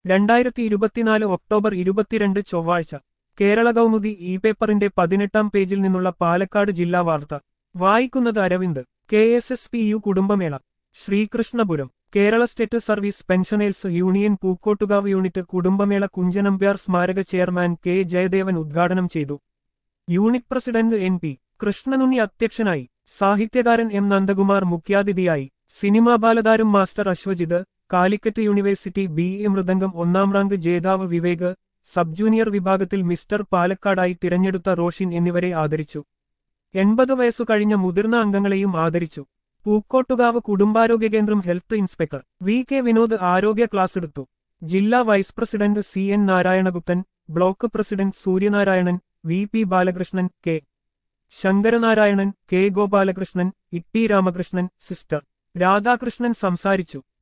രണ്ടായിരത്തി ഇരുപത്തിനാല് ഒക്ടോബർ ഇരുപത്തിരണ്ട് ചൊവ്വാഴ്ച കേരള കൗമുദി ഇ പേപ്പറിന്റെ പതിനെട്ടാം പേജിൽ നിന്നുള്ള പാലക്കാട് ജില്ലാ വാർത്ത വായിക്കുന്നത് Aravind K S S P U കുടുംബമേള Sreekrishnapuram Kerala state service pensioners union Pookkottukavu unit കുടുംബമേള കുഞ്ചനമ്പ്യാർ സ്മാരക ചെയർമാൻ കെ ജയദേവൻ ഉദ്ഘാടനം ചെയ്തു unit president N P Krishnanunni അധ്യക്ഷനായി സാഹിത്യകാരൻ എം നന്ദകുമാർ മുഖ്യാതിഥിയായി സിനിമാ ബാലതാരം master Aswajith Calicut university B A മൃദംഗം ഒന്നാം റാങ്ക് ജേതാവ് വിവേക് സബ് ജൂനിയർ വിഭാഗത്തിൽ മിസ്റ്റർ പാലക്കാടായി തിരഞ്ഞെടുത്ത റോഷിൻ എന്നിവരെ ആദരിച്ചു എൺപത് വയസ്സു കഴിഞ്ഞ മുതിർന്ന അംഗങ്ങളെയും ആദരിച്ചു പൂക്കോട്ടുകാവ് കുടുംബാരോഗ്യ കേന്ദ്രം health inspector V K Vinod ആരോഗ്യ ക്ലാസ് എടുത്തു ജില്ലാ vice president C N Narayanaguptan block president Suryanarayanan V P Balakrishnan K Sankaranarayanan K Gopalakrishnan E T Ramakrishnan sister Radhakrishnan സംസാരിച്ചു